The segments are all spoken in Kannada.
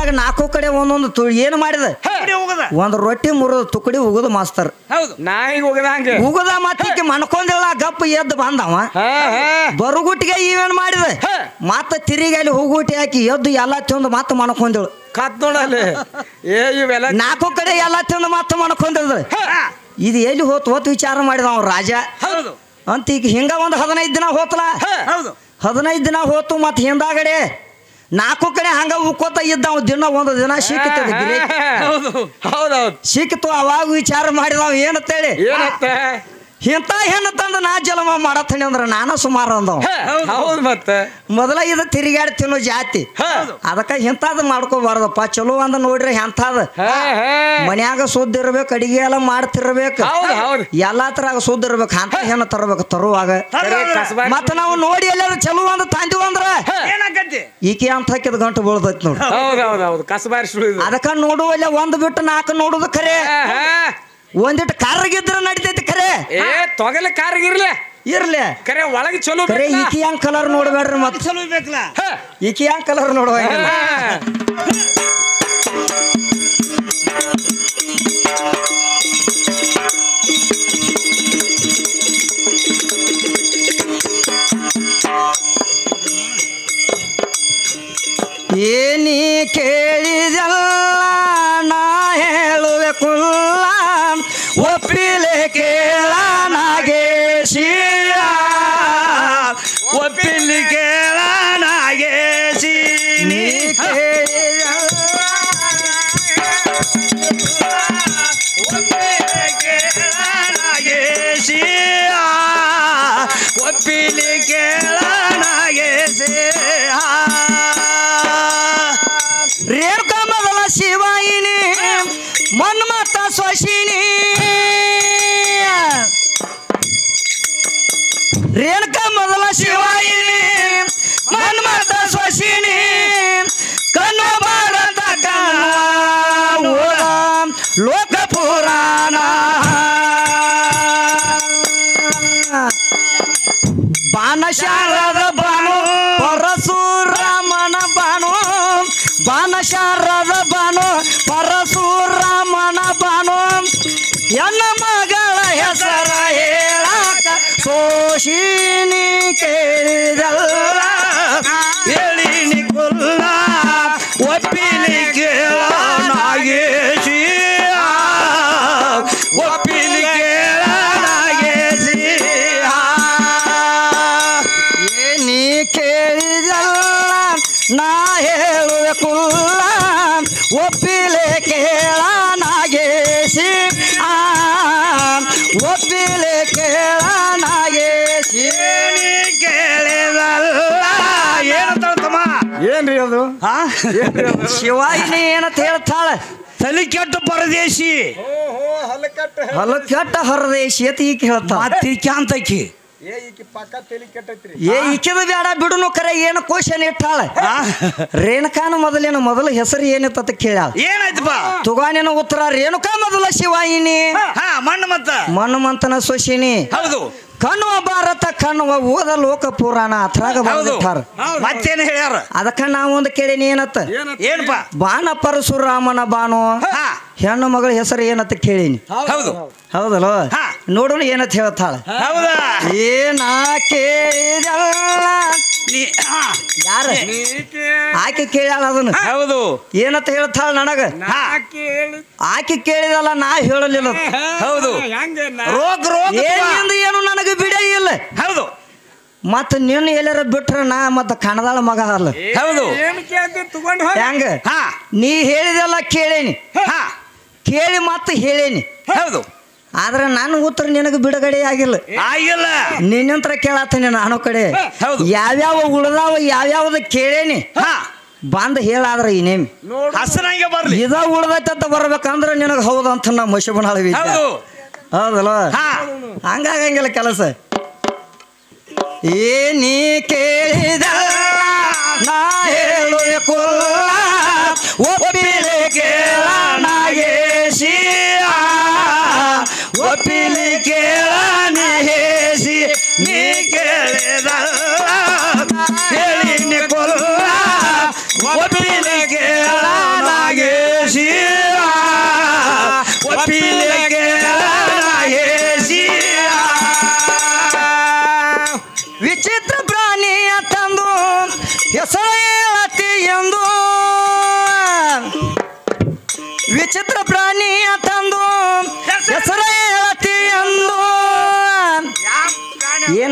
ಮನ್ಯಾಗ ನಾಲ್ಕು ಕಡೆ ಒಂದೊಂದು ತು ಏನು ಮಾಡಿದ ಕಡೆ ಹೋಗದ ಒಂದು ರೊಟ್ಟಿ ಮುರಿದು ತುಕಡಿ ಉಗುದು ಮಾಸ್ತರ್ ಹೌದು ನಾಯಿಗೆ ಹೋಗದಂಗ ಉಗುದ ಮತ್ತಿಕ್ಕೆ ಮನ್ಕೊಂದಿಲ್ಲ ಗಪ್ಪ ಎದ್ದು ಬಂದವ ಹಾ ಹಾ ಬರುಗುಟ್ಟಿಗೆ ಇವೇನ್ ಮಾಡಿದ ಹಾ. ಮತ್ತ ತಿರುಗಿ ಅಲ್ಲಿ ಹೂಗುಟಿ ಹಾಕಿ ಎದ್ದು ಎಲ್ಲ ತಿಂದು ಮತ್ತೆ ಮನ್ಕೊಂದಿಳು ಕತ್ ನೋಡಲ್ಲಿ ಏ ಇವೆಲ್ಲ ನಾಲ್ಕು ಕಡೆ ಎಲ್ಲ ತಿಂದು ಮತ್ತೆ ಮನ್ಕೊಂದಿಳು ಇದು ಎಲ್ಲಿ ಹೋತ್ ಹೋತ್ ವಿಚಾರ ಮಾಡಿದ ಅವ ರಾಜ ಹೌದು ಅಂತ ಈಗ ಹಿಂಗ ಒಂದು ಹದಿನೈದು ದಿನ ಹೋತಲ ಹೌದು ಹದಿನೈದು ದಿನ ಹೋತು ಮತ್ತೆ ಹಿಂದಾಗಡೆ ನಾಲ್ಕು ಕಡೆ ಹಂಗ ಉಕ್ಕೋತ ಇದ್ದ ಅವ ದಿನ ಒಂದು ದಿನ ಸಿಕ್ಕಿತ್ತದ ಗಿರಿ ಹೌದು ಹೌದೌದು ಸಿಕ್ಕಿತು ಅವಾಗ ವಿಚಾರ ಮಾಡಿದವ ಏನಂತೇಳಿ ಏನತ್ತ ಇಂಥ ಹೆಣ್ಣು ತಂದು ನಾ ಜಲಮ ಮಾಡತ್ತಣಿ ಅಂದ್ರ ನಾನ ಸುಮಾರು ಅಂದವ ಹೌದು ಮತ್ತ ಮೊದಲ ಇದು ತಿರುಗಾಡಿ ತಿನ್ನೋ ಜಾತಿ ಹೌದು. ಅದಕ್ಕ ಇಂಥದ್ದು ಮಾಡ್ಕೋಬಾರ್ದಪ್ಪ ಚಲೋ ಅಂದ ನೋಡ್ರಿ ಎಂಥದ್ದು ಹಾ ಹಾ ಮನ್ಯಾಗ ಸುದ್ದ ಇರ್ಬೇಕು ಅಡಿಗೆ ಎಲ್ಲ ಮಾಡ್ತಿರ್ಬೇಕು ಹೌದು ಹೌದು ಎಲ್ಲಾ ತರಾಗ ಸುದ್ದ ಇರ್ಬೇಕು ಅಂತ ಹೆಣ್ಣು ತರಬೇಕು ತರುವಾಗ ಕರೆ ಕಸಬಾರಿ ಮತ್ತ ನಾವು ನೋಡಿ ಎಲ್ಲಾರು ಚಲೋ ಅಂದ ತಂದಿವ ಅಂದ್ರ ಏನಾಗತ್ತೆ ಈಕೆ ಅಂತ ಹಾಕಿದ ಗಂಟು ಬೀಳ್ತೈತಿ ನೋಡಿ ಹೌದು ಹೌದು ಹೌದು ಕಸಬಾರಿ ಸುಳು ಇದು ಅದಕ್ಕ ನೋಡುವಲ್ಲ ಒಂದ್ ಬಿಟ್ಟು ನಾಲ್ಕು ನೋಡುದು ಖರೆ ಹಾ, ಹಾ. ಒಂದಿಟ್ಟು ಕರ್ರಗಿದ್ರ ನಡಿತೈತಿ ಖರೆ ಏ ತೊಗಲ ಕಾರ್ಗಿರ್ಲಿ ಇರ್ಲಿ ಕರೆ ಒಳಗೆ ಚಲೋ ಖರೆ ಬೇಕಲ್ಲ? ಈಕಿ ಹಂಗ್ ಕಲರ್ ನೋಡ್ಬೇಡ್ರಿ ಮತ್ ಚಲೋ ಬೇಕಲ್ಲ ಹಾ. ಈಕಿ ಹಂಗ್ ಕಲರ್ ನೋಡುವಂಗಿಲ್ಲ ಹಾ. ಏನಿ ಕೇಳಿದಲ್ಲ ನಾ ಹೇಳುವೆ ಕುಲ್ಲ ಒಪ್ಪಿಲೆ ಕೇಳ ನಾಗೇಶಿಯ ಒಪ್ಪಿಲ್ಲಿ ಕೇಳ ನಾಗೇಶಿ ನೀ ಕೇಳಿದಲ್ಲ ಒಪ್ಪಿಲಿ ಕೇಳ ನಾಗೇಶಿ ಒಪ್ಪಿಲಿ ಕೇಳ ನಾಗೇಶಿ ರೇಣುಕಾ ಮೊದಲ ಶಿವಾಯಿನಿ ಮನ್ಮತ ಸ್ವಶಿನಿ ರೇಣುಕಾ ಮೊದಲ ಶಿವಾಯಿನಿ ಮನ್ಮತ ಸ್ವಶಿನಿ ಕಣ್ಣು ಭಾರತ ಕಣ್ಣ ಲೋಕ ಪುರಾಣ ಬಾನಶಾರದ ಬಾನು ಪರಶುರಾಮನ ಬಾನು ಬಾನಶಾರದ ಬಾನು ಪರಶುರಾಮನ ಬಾನು ಎನ್ನ ಮಗಳ ಹೆಸರ ಹೇಳಾಕ ಸೋಶಿನಿ ಕೇಳಿದಲ್ಲ ಹೇಳಿನಿ ಕುಲ್ಲ ಒಪ್ಪಿಲಿ ಕೇಳ ನಾಗೇಶಿ ಒಪ್ಪಿಲಿ ಕೇಳ ನಾಗೇಶಿ ಏನಿ ಕೇಳಿದಲ್ಲ ನಾ ಹೇಳುವೆ ಕುಲ್ಲ ಒಪ್ಪಿಲೆ ಕೇಳ ನಾಗೇಶಿ ಆ ಒಪ್ಪಿಲೆ ಕೇಳ ನಾಗೇಶಿ ಏನಿ ಕೇಳಿದಲ್ಲ ಏನಂತ ತಮ್ಮ ಏನ್ರಿ ಅದು ಹಾ ಶಿವಾಯಿನಿ ಏನಂತ ಹೇಳ್ತಾಳೆ ತಲೆ ಕೆಟ್ಟ ಪರದೇಶಿ ಹೊಲ ಕೆಟ್ಟ ಹೊರದೇಶಿ ಅಂತ ಈಕೆ ಹೇಳ್ತಾಳ ಮತ್ತೆ ಕ್ಯಾಂತಕಿ ಏ ಈಕಿದ ಬೇಡ ಬಿಡುನು ಕರೆ ಏನು ಕ್ವಶನ್ ಇಟ್ಟಾಳ ರೇಣುಕಾನ ಮೊದಲಿನ ಮೊದಲ ಹೆಸರು ಏನಿತ್ತು ಅಂತ ಕೇಳ್ಯಾಳ ಏನಾಯ್ತಪ್ಪ ತುಗಾನಿನ ಉತ್ತರ ರೇಣುಕಾ ಮೊದಲ ಶಿವಾಯಿನಿ ಹಾ ಮಣ್ಣು ಮತ್ತ ಮನ್ಮಂತನ ಸುಶಿನಿ ಹೌದು ಕಣ್ಣುವ ಭಾರತ ಕಣ್ಣುವ ಓದ ಲೋಕ ಪುರಾಣ ಅತ್ರಾಗ ಹೌದು ಬಂದಿಟ್ಟಾರ ಮತ್ತೇನು ಹೇಳ್ಯಾರ ಅದಕ್ಕ ನಾವು ಒಂದು ಕೇಳೀನಿ ಏನತ್ತ ಏನಪ್ಪ ಬಾಣ ಪರಶುರಾಮನ ಬಾನು ಹಾ ಹೆಣ್ಣು ಮಗಳ ಹೆಸರು ಏನತ್ತ ಕೇಳೀನಿ ಹೌದು ಹೌದಲ್ಲ ಹಾ. ನೋಡೋಣ ಏನಂತ ಹೇಳ್ತಾಳ ಹೌದಾ ಏನ ಕೇಳಿದಲ್ಲ ನೀ ಹಾ ಯಾರ ಆಕೆ ಕೇಳ್ಯಾಳ ಅದನ್ನ ಹೌದು ಏನಂತ ಹೇಳ್ತಾಳ ನನಗ ಹಾ ಆಕೆ ಕೇಳಿದಲ್ಲ ನಾ ಹೇಳಲಿಲ್ಲ ಹೌದು ರೋಗ ರೋಗ ಏನಿಂದ ಏನು ನನಗೆ ಬಿಡೇ ಇಲ್ಲ ಹೌದು ಮತ್ತ ನಿನ್ನ ಎಲ್ಲಾರ ಬಿಟ್ರ ನಾ ಮತ್ತ ಕಣದಾಳ ಮಗ ಅಲ್ಲ ಹೌದು ಹೆಂಗ ಹಾ ನೀ ಹೇಳಿದೆಲ್ಲ ಕೇಳೇನಿ ಹಾ ಕೇಳಿ ಮತ್ತೆ ಹೇಳೇನಿ ಹೌದು ಆದ್ರೆ ನನ್ನ ಉತ್ತರ ನಿನಗೆ ಬಿಡುಗಡೆ ಆಗಿಲ್ಲ ಆಗಿಲ್ಲ ನಿನ್ನಂತ್ರ ಕೇಳತ್ತೀನಿ ನಾನು ಕಡೆ ಹೌದು. ಯಾವ್ಯಾವ ಉಳ್ದಾವ ಯಾವ್ಯಾವ್ದು ಕೇಳೇನಿ ಹಾ ಬಂದ್ ಹೇಳಾದ್ರ ಈ ನೇಮ್ ಹಸನಾಗೆ ಬರ್ಲಿ ಇದ ಉಳ್ದೈತೆ ಅಂತ ಬರ್ಬೇಕಂದ್ರ ನಿನಗೆ ಹೌದಂತ ನಾ ಮಶಬನಾಳ ಹೌದು ಹೌದಲ್ಲ ಹಾ ಹಂಗಾಗಂಗಿಲ್ಲ ಕೆಲಸ ಏನಿ ಕೇಳಿದಲ್ಲ ನಾ ಹೇಳುವೆ ಕುಲ್ಲ ಒಪ್ಪಿಲೆ ಕೇಳ ನಾಗೇಶಿ ಒಪ್ಪಿಲಿ ಕೇಳ ನೀ ಹೇಸಿ ನೀ ಕೇಳಿದಲ್ಲ ಹೇಳಿನಿ ಕೊಲ್ಲ ಒಪ್ಪಿಲಿ ಕೇಳ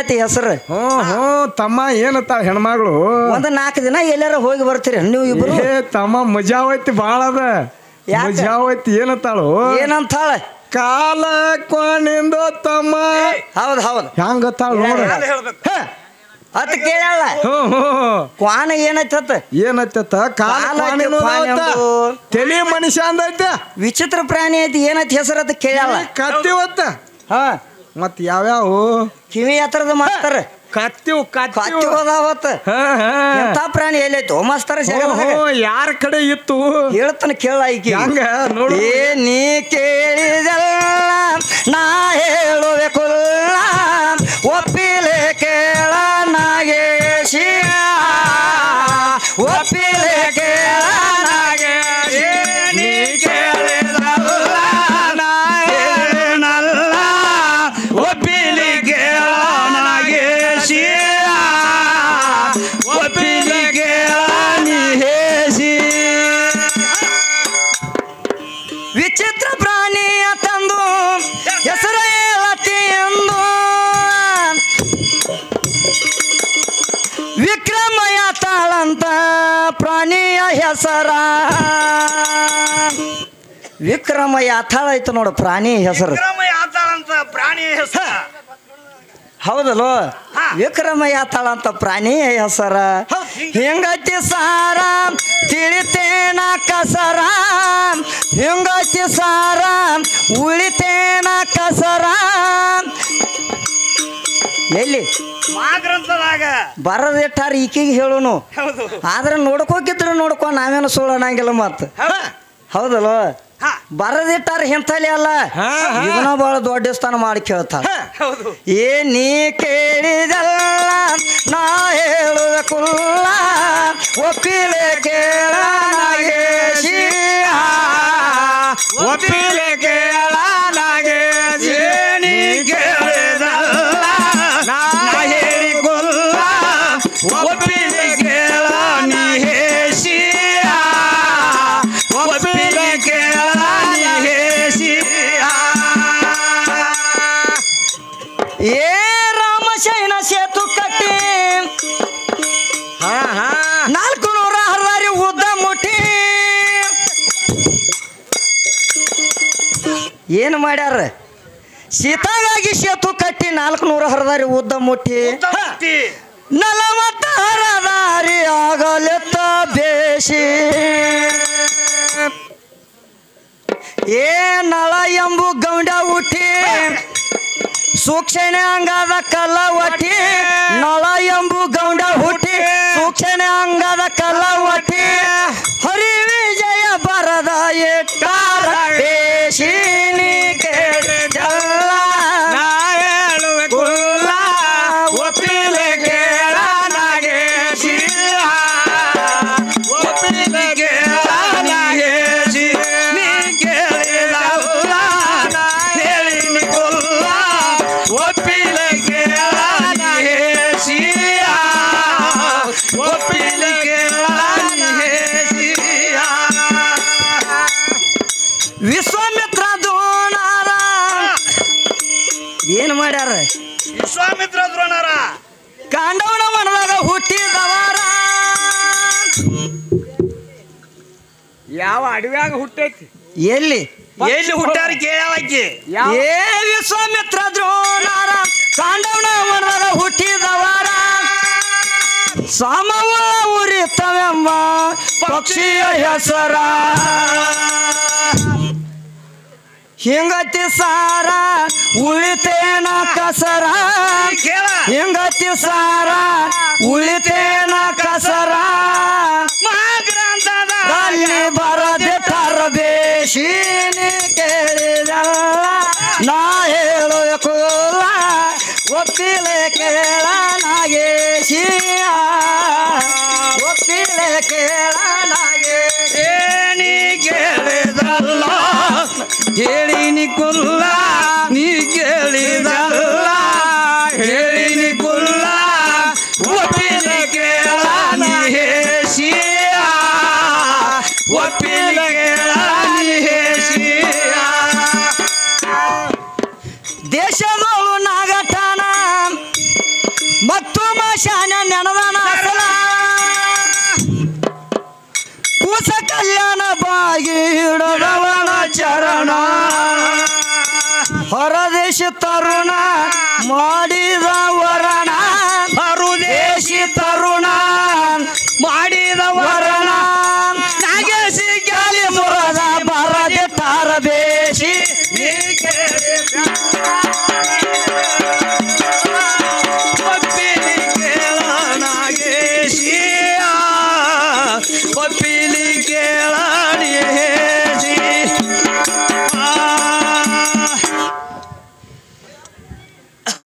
ಏನತಿ ಹೆಸರು ಹ್ಞೂ ಹ್ಞೂ ತಮ್ಮ ಏನತ್ತಾಳ ಹೆಣ್ಮಗಳು ಒಂದ್ ನಾಲ್ಕು ದಿನ ಎಲ್ಲಾರ ಹೋಗಿ ಬರ್ತೀರಿ ನೀವು ಇಬ್ರು ಏ ತಮ್ಮ ಮಜಾ ಹೋಯ್ತಿ ಭಾಳ ಅದ ಯಾಕ? ಮಜಾ ಹೋಯ್ತಿ ಏನತ್ತಾಳು ಏನಂತಾಳ ಕಾಲ ಕೊನಿಂದ ತಮ್ಮ ಹೌದ್ ಹೌದ್ ಹೆಂಗತ್ತಾಳ ನೋಡ ಹ, ಅತ್ ಕೇಳಲ್ಲ ಹ್ಞೂ ಹ್ಞೂ ಕ್ವಾಣ ಏನೈತತ್ ಏನತ್ತ ಕಾಲ ಕಾಲ ಕ್ವಾಣಿನೂ ಕ್ವಾಣಿ ಅದಾವತ್ತ. ಅಂದು. ತಲಿ ಮನುಷ್ಯ ಅಂದೈತೆ ವಿಚಿತ್ರ ಪ್ರಾಣಿ ಐತಿ ಏನೈತಿ ಹೆಸರು ಅತ್ ಕೇಳಲ್ಲ ಕತ್ತಿವತ್ತ ಹಾ ಮತ್ ಯಾವ್ಯಾವು ಕಿವಿ ಹತ್ರದ ಮಾಡ್ತಾರ ಕತ್ತಿವ್ ಕತ್ತಿ ಕತ್ತಿವ್ ಹೋದಾವತ್ತ ಹಾ ಹಾ ಎಂತ ಪ್ರಾಣಿ ಎಲ್ಲೈತು ಮಾಸ್ತರ ಜಗದಾಗ ಯಾರ ಕಡೆ ಇತ್ತು ಹೇಳ್ತಾನ ಕೇಳ ಈಕಿ ಹೆಂಗ ನೋಡು ಏ ನೀ ಕೇಳಿದಲ್ಲ ನಾ ಹೇಳುವೆ ಕುಲ್ಲ ಒಪ್ಪಿಲೆ ಕೇಳ ನಾಗೇಶಿ ಒಪ್ಪಿಲೆ ಕೇಳ ನಾಗೇಶಿ ನೀ ಕೇಳಿದಲ್ಲ ನಾ ಹೇಳೇನಲ್ಲ ಒಪ್ಪಿಲಿ ಕೇಳ ನಾಗೇಶಿ ಒಪ್ಪಿಲಿ ಕೇಳ ನೀ ಹೇಸಿ ವಿಚಿತ್ರ ಪ್ರಾಣಿಯ ತಂದು ಹೆಸರ ಹೇಳತಿ ಎಂದು ವಿಕ್ರಮಯ ತಾಳಂತ ಪ್ರಾಣಿಯ ಹೆಸರ ವಿಕ್ರಮ ಯಾತಾಳ ಐತೆ ನೋಡು ಪ್ರಾಣಿ ಹೆಸರು ವಿಕ್ರಮ ಯಾತಾಳಂತ ಪ್ರಾಣಿ ಹೆಸರು ಹೌದಲ್ಲೋ ಹಾ. ವಿಕ್ರಮ ಯಾತಾಳ ಅಂತ ಪ್ರಾಣಿ ಹೆಸರ ಹಿಂಗತಿ ಸಾರ ತಿಳಿತೇನ ಕಸರ ಹಿಂಗತಿ ಸಾರ ಉಳಿತೇನ ಕಸರ ಎಲ್ಲಿ ಮಾಗ್ರಂಥದಾಗ ಬರದಿಟ್ಟಾರ ಈಕಿಗೆ ಹೇಳುನು ಹೌದು ಆದ್ರೆ ನೋಡ್ಕೋಕಿದ್ರು ನೋಡ್ಕೊ ನಾವೇನು ಸುಳ್ಳು ಅನ್ನಂಗಿಲ್ಲ ಮತ್ ಹೌದಾ? ಹೌದಲ್ಲೋ ಹಾ ಬರದಿಟ್ಟಾರ ಇಂಥಲ್ಲಿ ಅಲ್ಲ ಹಾ, ಹಾ. ಇದನ್ನ ಬಹಳ ದೊಡ್ಡ ಸ್ಥಾನ ಮಾಡಿ ಕೇಳ್ತಾರ ಹೌದು ಏ ನೀ ಕೇಳಿದಲ್ಲ ನಾ ಹೇಳುವ ಕುಲ್ಲ ಒಪ್ಪಿಲೆ ಕೇಳ ನಾಗೇಶಿ ಒಪ್ಪಿಲೆ ಕೇಳ ನಾಗೇಶಿ. ನೀ ಕೇಳಿದಲ್ಲ ನಾ ಹೇಳಿಕೊಲ್ಲ ಒಪ್ಪಿಲಿ ಕೇಳ ನೀ ಹೇಸಿ ಒಪ್ಪಿಲಿ ಕೇಳ ನೀ ಹೇಸಿ ಏ ರಾಮಶಯನ ಸೇತು ಕಟ್ಟಿ ಹಾ ಹಾ ನಾಲ್ಕು ನೂರ ಹರಿದಾರಿ ಉದ್ದ ಮುಟ್ಟಿ ಏನು ಮಾಡ್ಯಾರ ಸೀತಾಗಾಗಿ ಸೇತು ಕಟ್ಟಿ ನಾಲ್ಕು ನೂರ ಹರಿದಾರಿ ಉದ್ದ ಮುಟ್ಟಿ ಉತ್ತಮತಿ. ನಲವತ್ತ ಹರದಾರಿ ಆಗಲೆತ್ತ ಬೇಸಿ ಏ ನಳ ಎಂಬು ಗೌಂಡ ಹುಟ್ಟಿ ಸೂಕ್ಷಣೆ ಅಂಗದ ಕಲ್ಲ ಒಟ್ಟಿ ನಳ ಎಂಬು ಗೌಂಡ ಹುಟ್ಟಿ ಸೂಕ್ಷಣೆ ಅಂಗದ ಕಲ್ಲ ಒಟ್ಟಿ ಹರಿ ವಿಜಯ ಬರದ ಇಟ್ಟಾರ ಬೇಸಿನಿ ಕೇಳಿದಲ್ಲ ನಾ ಹೇಳುವೆ ಕುಲ್ಲ ಒಪ್ಪಿಲೆ ಕೇಳ ನಾಗೇಶಿ. ಒಪ್ಪಿಲಿ ಕೇಳ ನೀ ಹೇಸಿ ನೀ ಕೇಳಿದಲ್ಲ ನಾ ಹೇಳಿಕೊಲ್ಲ ಒಪ್ಪಿಲಿ ಕೇಳ ನೀ ಹೇಸಿ ಒಪ್ಪಿಲಿ ಕೇಳ ನೀ ಹೇಸಿ ವಿಶ್ವಾಮಿತ್ರ ದ್ರೋಣಾರ ಏನ್ ಮಾಡ್ಯಾರ ವಿಶ್ವಾಮಿತ್ರ ದ್ರೋಣರ ಕಾಂಡವನ ವನದಾಗ ಹುಟ್ಟಿದವರ ಯಾವ ಅಡವ್ಯಾಗ ಹುಟ್ಟೈತಿ ಎಲ್ಲಿ ಎಲ್ಲಿ ಹುಟ್ಟಾರ ಕೇಳಾಕಿ ಯಾವ ಏ ವಿಶ್ವಾಮಿತ್ರ ದ್ರೋಣಾರ ಕಾಂಡವನ ವನದಾಗ ಹುಟ್ಟಿದವರ ಸಾಮವ ಉರಿತವೆಂಬ ಪಕ್ಷಿಯ ಹೆಸರ ಹಿಂಗತಿ ಸಾರ ಉಳಿತೇನ ಕಸರ ಕೇಳ ಹಿಂಗತಿ ಸಾರ ಉಳಿತೇನ ಕಸರ ಮಹಾಗ್ರಂಥದ ಅಲ್ಲಿ ಬರದೆ ತರಬೇಶಿನಿ ಕೇಳಿದಲ್ಲ ನಾ ಹೇಳುವ ಕೂಲ ಒಪ್ಪಿಲೆ ಕೇಳ ನಾಗೇಶಿ ಒಪ್ಪಿಲೆ ಕೇಳ ನಾಗೇಶಿ ಏನಿ ಕೇಳಿದಲ್ಲ ಹೇಳಿನಿ ಕುಲ್ಲ ನೀ ಕೇಳಿದಲ್ಲ ಹೇಳಿನಿ ಕುಲ್ಲ ಒಪ್ಪಿಲಿ ಕೇಳ ನೀ ಹೇಸಿಯ ಒಪ್ಪಿಲಿ ಕೇಳ ನೀ ಹೇಸಿಯ ದೇಶದೋಳು ನಾಗಠಾಣ ಶಾನ ನೆನದಾನ ಅಸಲ ಕೂಸ ಕಲ್ಯಾಣ ಬಾಗಿ ಹಿಡದವನ ಚರಣ ಹೊರದೇಶ ತರುಣ ಮಾಡಿದ ವರಣ ಹರುದೇಶಿ ತರುಣ ಮಾಡಿದ ವರಣ ನಾಗೇಶಿ ಗಾಲಿ ಮುರದ ಬರದೆ ತಾರಬೇಶಿ ಪಪ್ಪಿ ಕೇಳ ನಾಗೇಶಿಯ ಪಪ್ಪಿ